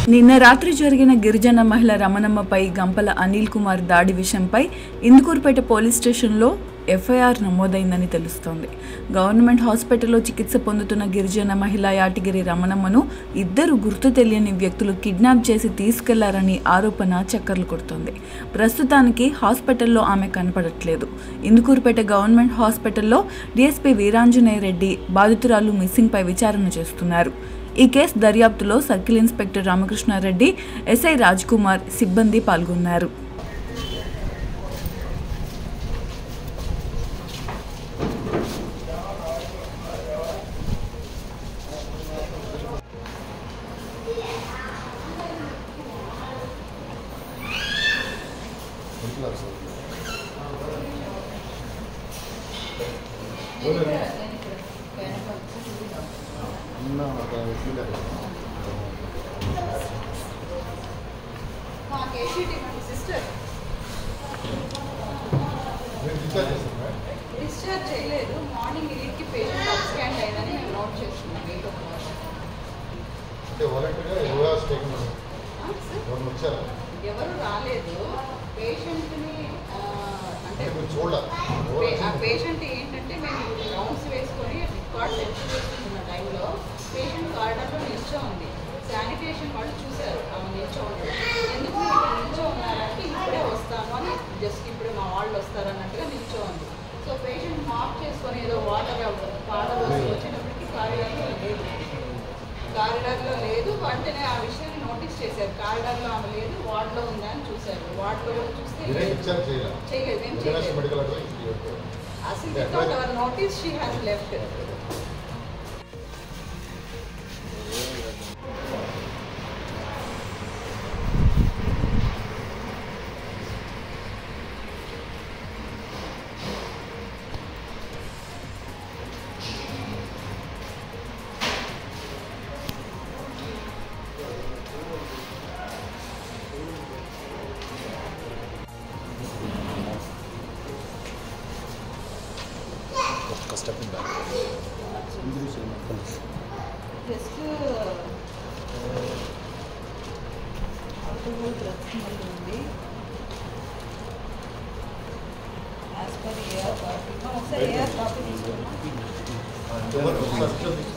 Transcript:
నిన్న రాత్రి జరిగిన గిరిజన మహిళ రమణమ్మపై గంపల అనిల్ కుమార్ దాడి విషయంపై ఇందుకూరుపేట పోలీస్ స్టేషన్లో ఎఫ్ఐఆర్ నమోదైందని తెలుస్తోంది గవర్నమెంట్ హాస్పిటల్లో చికిత్స పొందుతున్న గిరిజన మహిళ యాటిగిరి రమణమ్మను ఇద్దరు గుర్తు తెలియని వ్యక్తులు కిడ్నాప్ చేసి తీసుకెళ్లారని ఆరోపణ చక్కర్లు కొడుతోంది ప్రస్తుతానికి హాస్పిటల్లో ఆమె కనపడట్లేదు ఇందుకూరుపేట గవర్నమెంట్ హాస్పిటల్లో డీఎస్పీ వీరాంజనేయ రెడ్డి బాధితురాలు మిస్సింగ్పై విచారణ చేస్తున్నారు ఈ కేసు దర్యాప్తులో circle inspector Ramakrishna Reddy SI Raj Kumar సిబ్బంది పాల్గొన్నారు సిస్టర్ డిశ్చార్జ్ చేయలేదు మార్నింగ్ ఎయిట్కి పేషెంట్ అప్స్కాండ్ అయిందని మేము నోట్ చేస్తున్నాం ఎయిట్ ఓ క్లాక్ అంటే వాలంటీర్గా ఎవరు స్టేషన్ సార్ ఎవరు వచ్చారా ఎవరు రాలేదు పేషెంట్ని ఆ, అంటే అంటే మీరు చూడాల పే- ఆ పేషెంట్ ఏంటంటే మేము రౌండ్స్ వేసుకొని రికార్డ్స్ ఎంటర్ చేస్తున్న టైంలో పేషెంట్ కార్డర్లో నిల్చో ఉంది శానిటేషన్ వాళ్ళు చూశారు ఆమె నిల్చో ఉంది ఎందుకు మీరు ఇక్కడ నిల్చో ఉన్నారంటే ఇప్పుడే వస్తాను అని జస్ట్ ఇప్పుడే మా వాళ్ళు వస్తారు అన్నట్టుగా నిల్చో ఉంది సో పేషెంట్ మాఫ్ చేసుకొని ఏదో వాటర్ పాడలు వచ్చినప్పటికీ కారిడార్లో లేదు కారిడార్లో లేదు వెంటనే ఆ విషయాన్ని నోటీస్ చేశారు కారిడార్లో ఆమె లేదు వార్డులో ఉందా అని చూశారు వార్డులో కూడా చూస్తే మీరే లేదు. ఇచ్చారు చేయాలి చేయలేదు ఏం ఇంటర్నేషనల్ చేయలేదు medical advice As without our notice, she has left. ఒక్క step back Just alcohol drugs smell ఉంది యాజ్ పర్ ఏఆర్ కాపీ ఒకసారి ఏఆర్ కాపీ తీసుకున్నాం ఎవరు ఒకసారి